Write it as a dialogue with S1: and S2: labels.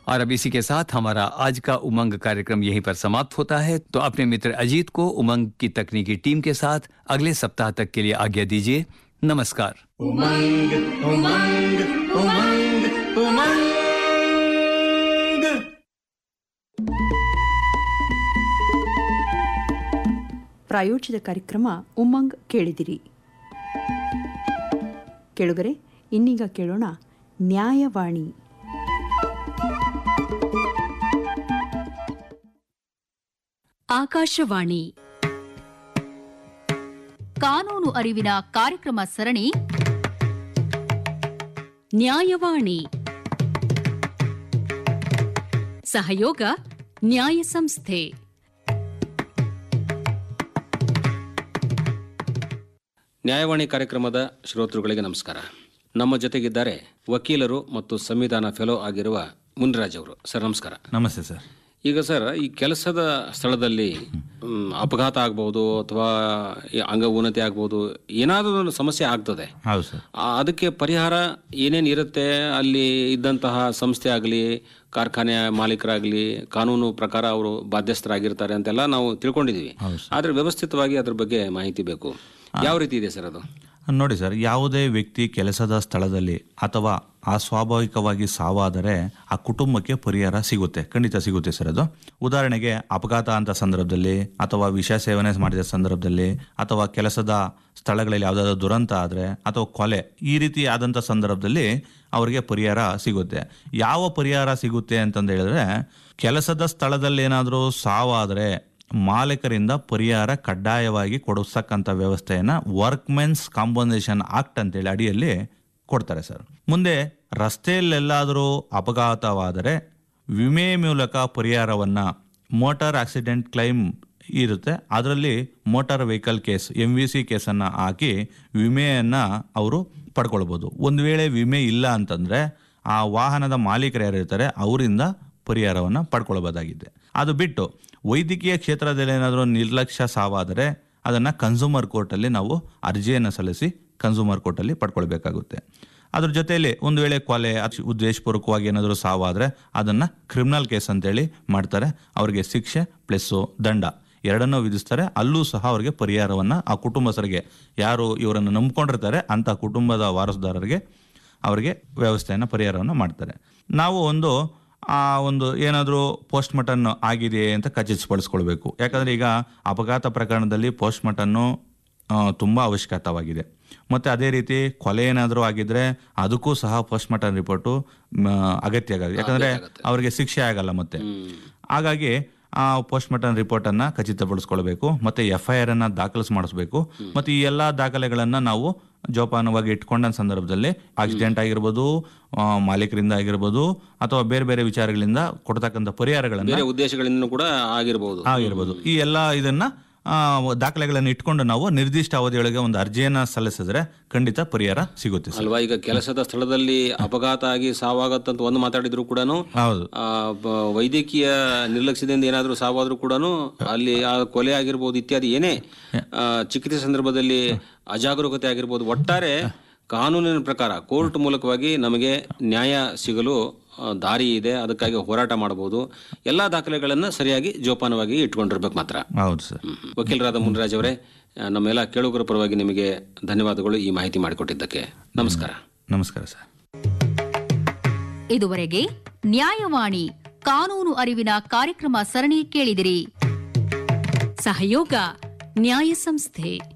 S1: और अब इसी के साथ हमारा आज का उमंग कार्यक्रम यहीं पर समाप्त होता है तो अपने मित्र अजीत को उमंग की तकनीकी टीम के साथ अगले सप्ताह तक के लिए आज्ञा दीजिए नमस्कार
S2: उमंग उमंग उमंग उमंग
S3: ಪ್ರಾಯೋಜಿತ ಕಾರ್ಯಕ್ರಮ ಉಮಂಗ್ ಕೇಳಿದಿರಿ ಕೇಳುಗರೆ ಇನ್ನೀಗ ಕೇಳೋಣ ನ್ಯಾಯವಾಣಿ
S4: ಆಕಾಶವಾಣಿ ಕಾನೂನು ಅರಿವಿನ ಕಾರ್ಯಕ್ರಮ ಸರಣಿ ನ್ಯಾಯವಾಣಿ ಸಹಯೋಗ ನ್ಯಾಯ ಸಂಸ್ಥೆ
S5: ನ್ಯಾಯವಾಣಿ ಕಾರ್ಯಕ್ರಮದ ಶ್ರೋತೃಗಳಿಗೆ ನಮಸ್ಕಾರ ನಮ್ಮ ಜೊತೆಗಿದ್ದಾರೆ ವಕೀಲರು ಮತ್ತು ಸಂವಿಧಾನ ಫೆಲೋ ಆಗಿರುವ ಮುನ್ರಾಜ್ ಅವರು ಸರ್ ನಮಸ್ಕಾರ
S6: ನಮಸ್ತೆ ಸರ್
S5: ಈಗ ಸರ್ ಈ ಕೆಲಸದ ಸ್ಥಳದಲ್ಲಿ ಮ್, ಅಪಘಾತ ಆಗ್ಬೋದು ಅಥವಾ ಈ ಅಂಗ ಉನ್ನತಿ ಆಗ್ಬೋದು ಏನಾದರೂ ಒಂದು ಸಮಸ್ಯೆ ಆಗ್ತದೆ
S6: ಹೌದು ಸರ್
S5: ಆ, ಅದಕ್ಕೆ ಪರಿಹಾರ ಏನೇನು ಇರುತ್ತೆ ಅಲ್ಲಿ ಇದ್ದಂತಹ ಸಂಸ್ಥೆ ಆಗಲಿ ಕಾರ್ಖಾನೆ ಮಾಲೀಕರಾಗಲಿ ಕಾನೂನು ಪ್ರಕಾರ ಅವರು ಬಾಧ್ಯಸ್ಥರಾಗಿರ್ತಾರೆ ಅಂತೆಲ್ಲ ನಾವು ತಿಳ್ಕೊಂಡಿದ್ದೀವಿ ಆದರೆ ವ್ಯವಸ್ಥಿತವಾಗಿ ಅದ್ರ ಬಗ್ಗೆ ಮಾಹಿತಿ ಬೇಕು ಯಾವ ರೀತಿ ಇದೆ ಸರ್ ಅದು
S6: ನೋಡಿ ಸರ್ ಯಾವುದೇ ವ್ಯಕ್ತಿ ಕೆಲಸದ ಸ್ಥಳದಲ್ಲಿ ಅಥವಾ ಅಸ್ವಾಭಾವಿಕವಾಗಿ ಸಾವಾದರೆ ಆ ಕುಟುಂಬಕ್ಕೆ ಪರಿಹಾರ ಸಿಗುತ್ತೆ ಖಂಡಿತ ಸಿಗುತ್ತೆ ಸರ್ ಅದು ಉದಾಹರಣೆಗೆ ಅಪಘಾತ ಅಂತ ಸಂದರ್ಭದಲ್ಲಿ ಅಥವಾ ವಿಷ ಸೇವನೆ ಮಾಡಿದ ಸಂದರ್ಭದಲ್ಲಿ ಅಥವಾ ಕೆಲಸದ ಸ್ಥಳಗಳಲ್ಲಿ ಯಾವುದಾದ್ರೂ ದುರಂತ ಆದರೆ ಅಥವಾ ಕೊಲೆ ಈ ರೀತಿ ಆದಂಥ ಸಂದರ್ಭದಲ್ಲಿ ಅವರಿಗೆ ಪರಿಹಾರ ಸಿಗುತ್ತೆ ಯಾವ ಪರಿಹಾರ ಸಿಗುತ್ತೆ ಅಂತಂದು ಹೇಳಿದ್ರೆ ಕೆಲಸದ ಸ್ಥಳದಲ್ಲಿ ಏನಾದರೂ ಸಾವಾದರೆ ಮಾಲೀಕರಿಂದ ಪರಿಹಾರ ಕಡ್ಡಾಯವಾಗಿ ಕೊಡಿಸ್ತಕ್ಕಂಥ ವ್ಯವಸ್ಥೆಯನ್ನು ವರ್ಕ್ಮೆನ್ಸ್ ಕಾಂಪನ್ಸೇಷನ್ ಆಕ್ಟ್ ಅಂತೇಳಿ ಅಡಿಯಲ್ಲಿ ಕೊಡ್ತಾರೆ ಸರ್ ಮುಂದೆ ರಸ್ತೆಯಲ್ಲೆಲ್ಲಾದರೂ ಅಪಘಾತವಾದರೆ ವಿಮೆ ಮೂಲಕ ಪರಿಹಾರವನ್ನು ಮೋಟಾರ್ ಆಕ್ಸಿಡೆಂಟ್ ಕ್ಲೈಮ್ ಇರುತ್ತೆ ಅದರಲ್ಲಿ motor vehicle case M V C ಕೇಸನ್ನು ಹಾಕಿ ವಿಮೆಯನ್ನು ಅವರು ಪಡ್ಕೊಳ್ಬೋದು ಒಂದು ವೇಳೆ ವಿಮೆ ಇಲ್ಲ ಅಂತಂದರೆ ಆ ವಾಹನದ ಮಾಲೀಕರು ಯಾರಿರ್ತಾರೆ ಅವರಿಂದ ಪರಿಹಾರವನ್ನು ಪಡ್ಕೊಳ್ಬೋದಾಗಿದೆ ಅದು ಬಿಟ್ಟು ವೈದ್ಯಕೀಯ ಕ್ಷೇತ್ರದಲ್ಲಿ ಏನಾದರೂ ನಿರ್ಲಕ್ಷ್ಯ ಸಾವಾದರೆ ಅದನ್ನು ಕನ್ಸ್ಯೂಮರ್ ಕೋರ್ಟಲ್ಲಿ ನಾವು ಅರ್ಜಿಯನ್ನು ಸಲ್ಲಿಸಿ ಕನ್ಸ್ಯೂಮರ್ ಕೋರ್ಟಲ್ಲಿ ಪಡ್ಕೊಳ್ಬೇಕಾಗುತ್ತೆ ಅದ್ರ ಜೊತೆಯಲ್ಲಿ ಒಂದು ವೇಳೆ ಕೊಲೆ ಅತ್- ಉದ್ದೇಶಪೂರ್ವಕವಾಗಿ ಏನಾದರೂ ಸಾವಾದರೆ ಅದನ್ನು ಕ್ರಿಮಿನಲ್ ಕೇಸ್ ಅಂತೇಳಿ ಮಾಡ್ತಾರೆ ಅವರಿಗೆ ಶಿಕ್ಷೆ ಪ್ಲಸ್ಸು ದಂಡ ಎರಡನ್ನೂ ವಿಧಿಸ್ತಾರೆ ಅಲ್ಲೂ ಸಹ ಅವರಿಗೆ ಪರಿಹಾರವನ್ನು ಆ ಕುಟುಂಬಸ್ಥರಿಗೆ ಯಾರು ಇವರನ್ನು ನಂಬ್ಕೊಂಡಿರ್ತಾರೆ ಅಂಥ ಕುಟುಂಬದ ವಾರಸುದಾರರಿಗೆ ಅವರಿಗೆ ವ್ಯವಸ್ಥೆಯನ್ನು ಪರಿಹಾರವನ್ನು ಮಾಡ್ತಾರೆ ನಾವು ಒಂದು ಆ ಒಂದು ಏನಾದರೂ ಪೋಸ್ಟ್ ಮಾರ್ಟಮ್ ಆಗಿದೆ ಅಂತ ಖಚಿತಪಡಿಸ್ಕೊಳ್ಬೇಕು ಯಾಕಂದರೆ ಈಗ ಅಪಘಾತ ಪ್ರಕರಣದಲ್ಲಿ ಪೋಸ್ಟ್ ಮಾರ್ಟನ್ನು ತುಂಬ ಅವಶ್ಯಕತವಾಗಿದೆ ಮತ್ತು ಅದೇ ರೀತಿ ಕೊಲೆ ಏನಾದರೂ ಆಗಿದ್ರೆ ಅದಕ್ಕೂ ಸಹ ಪೋಸ್ಟ್ ಮಾರ್ಟಮ್ ರಿಪೋರ್ಟು ಅಗತ್ಯ ಆಗುತ್ತೆ ಯಾಕಂದರೆ ಅವರಿಗೆ ಶಿಕ್ಷೆ ಆಗಲ್ಲ ಮತ್ತೆ ಹಾಗಾಗಿ ಆ ಪೋಸ್ಟ್ ಮಾರ್ಟಮ್ ರಿಪೋರ್ಟನ್ನು ಖಚಿತಪಡಿಸ್ಕೊಳ್ಬೇಕು ಮತ್ತು ಎಫ್ ಐ ಆರನ್ನು ದಾಖಲಿಸ್ ಮಾಡಿಸ್ಬೇಕು ಮತ್ತು ಈ ಎಲ್ಲ ದಾಖಲೆಗಳನ್ನು ನಾವು ಜೋಪಾನವಾಗಿ ಇಟ್ಕೊಂಡ ಸಂದರ್ಭದಲ್ಲಿ ಆಕ್ಸಿಡೆಂಟ್ ಆಗಿರ್ಬೋದು ಆ, ಮಾಲೀಕರಿಂದ ಆಗಿರ್ಬೋದು ಅಥವಾ ಬೇರೆ ಬೇರೆ ವಿಚಾರಗಳಿಂದ ಕೊಡ್ತಕ್ಕಂಥ ಪರಿಹಾರಗಳನ್ನು
S5: ಬೇರೆ ಉದ್ದೇಶಗಳಿಂದ ಕೂಡ ಆಗಿರಬಹುದು
S6: ಆಗಿರ್ಬೋದು ಈ ಎಲ್ಲ ಇದನ್ನ ಆ, ದಾಖಲೆಗಳನ್ನು ಇಟ್ಕೊಂಡು ನಾವು ನಿರ್ದಿಷ್ಟ ಅವಧಿಯೊಳಗೆ ಒಂದು ಅರ್ಜಿಯನ್ನ ಸಲ್ಲಿಸಿದ್ರೆ ಖಂಡಿತ ಪರಿಹಾರ ಸಿಗುತ್ತೆ ಸರ್
S5: ಅಲ್ವಾ ಈಗ ಕೆಲಸದ ಸ್ಥಳದಲ್ಲಿ ಅಪಘಾತ ಆಗಿ ಸಾವಾಗತ್ತಂತ ಒಂದು ಮಾತಾಡಿದ್ರು ಕೂಡ
S6: ಹೌದು
S5: ವೈದ್ಯಕೀಯ ನಿರ್ಲಕ್ಷ್ಯದಿಂದ ಏನಾದರೂ ಸಾವಾದ್ರೂ ಕೂಡ ಅಲ್ಲಿ ಆ ಕೊಲೆ ಆಗಿರ್ಬೋದು ಇತ್ಯಾದಿ ಏನೇ ಆ, ಚಿಕಿತ್ಸೆ ಸಂದರ್ಭದಲ್ಲಿ ಅಜಾಗರೂಕತೆ ಆಗಿರ್ಬೋದು ಒಟ್ಟಾರೆ ಕಾನೂನಿನ ಪ್ರಕಾರ ಕೋರ್ಟ್ ಮೂಲಕವಾಗಿ ನಮಗೆ ನ್ಯಾಯ ಸಿಗಲು ಆ, ದಾರಿ ಇದೆ ಅದಕ್ಕಾಗಿ ಹೋರಾಟ ಮಾಡಬಹುದು ಎಲ್ಲಾ ದಾಖಲೆಗಳನ್ನು ಸರಿಯಾಗಿ ಜೋಪಾನವಾಗಿ ಇಟ್ಕೊಂಡಿರ್ಬೇಕು ಮಾತ್ರ
S6: ಹೌದು ಸರ್
S5: ಹ್ಮ್. ವಕೀಲರಾದ ಮುನ್ರಾಜ್ ಅವರೇ ಆ, ನಮ್ಮೆಲ್ಲ ಕೇಳುಗರ ಪರವಾಗಿ ನಿಮಗೆ ಧನ್ಯವಾದಗಳು ಈ ಮಾಹಿತಿ ಮಾಡಿಕೊಟ್ಟಿದ್ದಕ್ಕೆ ನಮಸ್ಕಾರ
S6: ನಮಸ್ಕಾರ ಸರ್
S4: ಇದುವರೆಗೆ ನ್ಯಾಯವಾಣಿ ಕಾನೂನು ಅರಿವಿನ ಕಾರ್ಯಕ್ರಮ ಸರಣಿ ಕೇಳಿದಿರಿ ಸಹಯೋಗ ನ್ಯಾಯ ಸಂಸ್ಥೆ